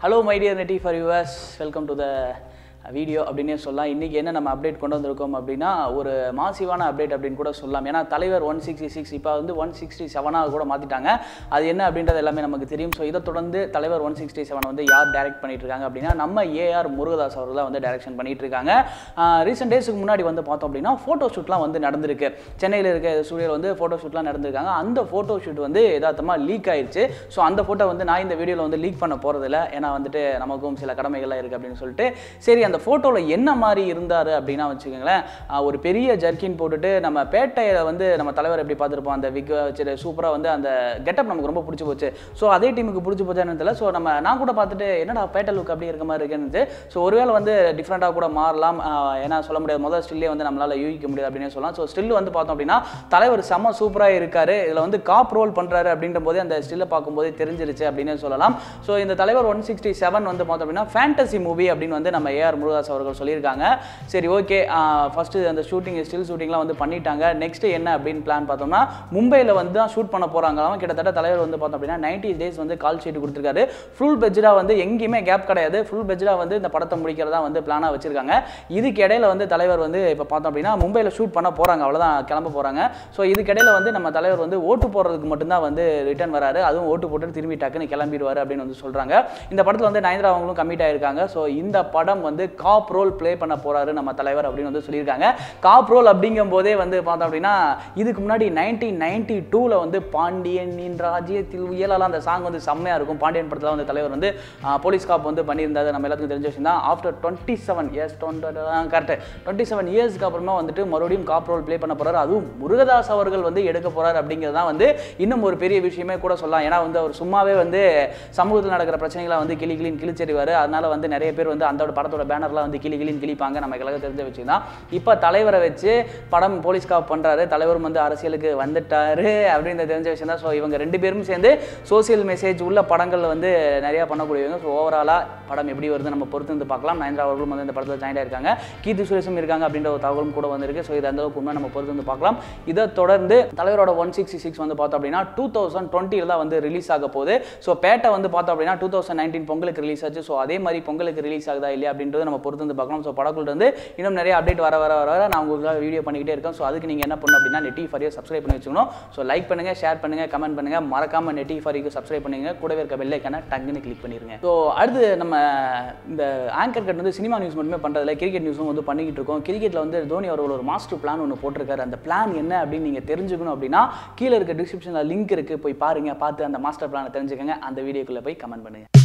hello my dear நெட்டி for us welcome to the video அப்படின்னே சொல்லலாம் இன்றைக்கி என்ன நம்ம அப்டேட் கொண்டு வந்திருக்கோம் அப்படின்னா ஒரு மாசிவான அப்டேட் அப்படின்னு கூட சொல்லலாம் ஏன்னா தலைவர் ஒன் சிக்ஸ்டி சிக்ஸ் இப்போ வந்து ஒன் சிக்ஸ்டி செவனாக கூட மாற்றிட்டாங்க அது என்ன அப்படின்றது எல்லாமே நமக்கு தெரியும் ஸோ இதை தொடர்ந்து தலைவர் ஒன் சிக்ஸ்டி செவன் வந்து யார் டைரக்ட் பண்ணிட்டு இருக்காங்க அப்படின்னா நம்ம ஏஆர் முருகதாஸ் அவர்கள் தான் வந்து டைரக்ஷன் பண்ணிட்டு இருக்காங்க ரீசெண்ட் டேஸுக்கு முன்னாடி வந்து பார்த்தோம் அப்படின்னா ஃபோட்டோ ஷூட்லாம் வந்து நடந்திருக்கு சென்னையில் இருக்க ஸ்டுடியோவில் வந்து ஃபோட்டோ ஷூட்லாம் நடந்திருக்காங்க அந்த ஃபோட்டோ ஷூட் வந்து யதார்த்தமாக லீக் ஆயிடுச்சு ஸோ அந்த ஃபோட்டோ வந்து நான் இந்த வீடியோவில் வந்து லீக் பண்ண போகிறதில்ல ஏன்னா வந்துட்டு நமக்கும் சில கடமைகள்லாம் இருக்குது அப்படின்னு சொல்லிட்டு சரி அந்த ஃபோட்டோவில் என்ன மாதிரி இருந்தார் அப்படின்னா வச்சுக்கோங்களேன் ஆஹ் ஒரு பெரிய ஜர்க்கின் போட்டுட்டு நம்ம பேட்டையில் வந்து நம்ம தலைவர் எப்படி பார்த்துருப்போம் அந்த விக் வச்சுட்டு சூப்பராக வந்து அந்த கெட்டப் நமக்கு ரொம்ப பிடிச்சி போச்சு ஸோ அதே டீமுக்கு பிடிச்சி போச்சான்னு தெரியல ஸோ நம்ம நான் கூட பார்த்துட்டு என்னடா பேட்டை லுக் அப்படி இருக்க மாதிரி இருக்குன்னு ஸோ ஒருவேளை வந்து டிஃப்ரெண்ட்டாக கூட மாறலாம் ஆஹ் ஏன்னா சொல்ல முடியாது முதல் ஸ்டில்லே வந்து நம்மளால் யூகிக்க முடியாது அப்படின்னு சொல்லலாம் ஸோ ஸ்டில் வந்து பார்த்தோம் அப்படின்னா தலைவர் செம்ம சூப்பராக இருக்காரு இதில் வந்து காப் ரோல் பண்ணுறாரு அப்படின்ற போதே அந்த ஸ்டில்லை பார்க்கும்போதே தெரிஞ்சிருச்சு அப்படின்னு சொல்லலாம் ஸோ இந்த தலைவர் ஒன் சிக்ஸ்டி செவன் வந்து பார்த்தோம் அப்படின்னா ஃபேண்டசி மூவி அப்படின்னு வந்து நம்ம ஏஆர் முருகாஸ் அவர்கள் சொல்லியிருக்காங்க சரி ஓகே ஃபஸ்ட்டு அந்த ஷூட்டிங் ஸ்டில் ஷூட்டிங்லாம் வந்து பண்ணிட்டாங்க நெக்ஸ்ட் என்ன அப்படின்னு பிளான் பார்த்தோம்னா மும்பையில் வந்து தான் ஷூட் பண்ண போகிறாங்களாம் கிட்டத்தட்ட தலைவர் வந்து பார்த்தோம் அப்படின்னா நைன்டி டேஸ் வந்து கால் ஷீட் கொடுத்துருக்காரு ஃபுல் பெஜ்டாக வந்து எங்கேயுமே கேப் கிடையாது ஃபுல் பெஜ்டாக வந்து இந்த படத்தை முடிக்கிறதா வந்து பிளானாக வச்சிருக்காங்க இதுக்கு இடையில வந்து தலைவர் வந்து இப்போ பார்த்தோம் அப்படின்னா மும்பையில் ஷூட் பண்ண போகிறாங்க அவ்வளோதான் கிளம்ப போகிறாங்க ஸோ இதுக்கு இடையில வந்து நம்ம தலைவர் வந்து ஓட்டு போடுறதுக்கு மட்டும்தான் வந்து ரிட்டர்ன் வராரு அதுவும் ஓட்டு போட்டு திரும்பி டக்குன்னு கிளம்பிடுவார் அப்படின்னு வந்து சொல்கிறாங்க இந்த படத்தில் வந்து நயன்தரா அவங்களும் கமிட் ஆயிருக்காங்க ஸோ இந்த படம் வந்து காப் ரோல் ப்ளே பண்ண போறாரு நம்ம தலைவர் அப்படின்னு வந்து சொல்லியிருக்காங்க காப் ரோல் அப்படிங்கும் போதே வந்து பார்த்தோம் அப்படின்னா இதுக்கு முன்னாடி நைன்டீன் நைன்டி டூவில் வந்து பாண்டியனின் ராஜ்யத்தில் உயலலாம் அந்த சாங் வந்து செம்மையாக இருக்கும் பாண்டியன் படத்தில் வந்து தலைவர் வந்து ஆஹ், போலீஸ் காப் வந்து பண்ணியிருந்தாரு நம்ம எல்லாத்துக்கும் தெரிஞ்ச விஷயம் தான் after twenty seven years correct twenty seven இயர்ஸ்க்கு அப்புறமா வந்துட்டு மறுபடியும் காப் ரோல் ப்ளே பண்ண போறாரு அதுவும் முருகதாஸ் அவர்கள் வந்து எடுக்க போறாரு அப்படிங்கிறது தான் வந்து இன்னும் ஒரு பெரிய விஷயமே கூட சொல்லலாம் ஏன்னா வந்து அவர் சும்மாவே வந்து சமூகத்தில் நடக்கிற பிரச்சனைகளை வந்து கிளி கிளின்னு கிழிச்செறிவார் அதனால வந்து நிறைய பேர் வந்து அந்த படத்தோட பேனர்லாம் வந்து கிளி கிளின்னு கிழிப்பாங்க நமக்கு எல்லாரும் தெரிஞ்ச விஷயம் தான் இப்போ தலைவரை வச்சு படம் போலீஸ் காப் பண்ணுறாரு தலைவரும் வந்து அரசியலுக்கு வந்துட்டாரு அப்படின்னு தெரிஞ்ச விஷயம் தான் ஸோ இவங்க ரெண்டு பேரும் சேர்ந்து சோசியல் மெசேஜ் உள்ள படங்கள் வந்து நிறையா பண்ணக்கூடியவங்க ஸோ ஓவராலாக படம் எப்படி வருது நம்ம பொறுத்து வந்து பார்க்கலாம் நயன்தரா அவர்களும் வந்து இந்த படத்தில் ஜாயின் ஆயிருக்காங்க கீர்த்தி சுரேஷும் இருக்காங்க அப்படின்ற ஒரு தகவலும் கூட வந்திருக்கு ஸோ இது அந்த அளவுக்கு உண்மை நம்ம பொறுத்து வந்து பார்க்கலாம் இதை தொடர்ந்து தலைவரோட ஒன் சிக்ஸ்டி சிக்ஸ் வந்து பார்த்தோம் அப்படின்னா டூ தௌசண்ட் டுவெண்ட்டியில் தான் வந்து ரிலீஸ் ஆக போகுது ஸோ பேட்டை வந்து பார்த்தோம் அப்படின்னா டூ தௌசண்ட் நைன்டீன் பொங்கலுக்கு ரிலீஸ் ஆச்சு ஸோ அதே மாதிரி பொங்கலுக்கு ரிலீஸ் ஆகுதா இல்லையா அப்படின்றது நம்ம பொறுத்து வந்து பார்க்கலாம் ஸோ படக்குள்ள இருந்து இன்னும் நிறைய அப்டேட் வர வர வர வர நான் உங்களுக்கு வீடியோ பண்ணிக்கிட்டே இருக்கேன் ஸோ அதுக்கு நீங்கள் என்ன பண்ணணும் அப்படின்னா நெட்டி ஃபாரியை சப்ஸ்கிரைப் பண்ணி வச்சுக்கணும் ஸோ லைக் பண்ணுங்க ஷேர் பண்ணுங்க கமெண்ட் பண்ணுங்க மறக்காம நெட்டி ஃபாரிக்கு சப்ஸ்கிரைப் பண்ணுங்க கூடவே இருக்க பெல்லைக்கான டங்குன்னு கிளிக் பண்ணிருங்க ஸோ அடுத்து நம்ம இந்த ஆங்கர் கட் வந்து சினிமா நியூஸ் மட்டுமே பண்ணுறதுல கிரிக்கெட் நியூஸும் வந்து பண்ணிக்கிட்டு இருக்கோம் கிரிக்கெட்டில் வந்து தோனி அவர்கள் ஒரு மாஸ்டர் பிளான் ஒன்று போட்டிருக்காரு அந்த பிளான் என்ன அப்படின்னு நீங்கள் தெரிஞ்சுக்கணும் அப்படின்னா கீழே இருக்க டிஸ்கிரிப்ஷனில் லிங்க் இருக்குது போய் பாருங்க பார்த்து அந்த மாஸ்டர் பிளானை தெரிஞ்சுக்கங்க அந்த வீடியோக்குள்ளே போய் கமெண்ட் பண்ணுங்க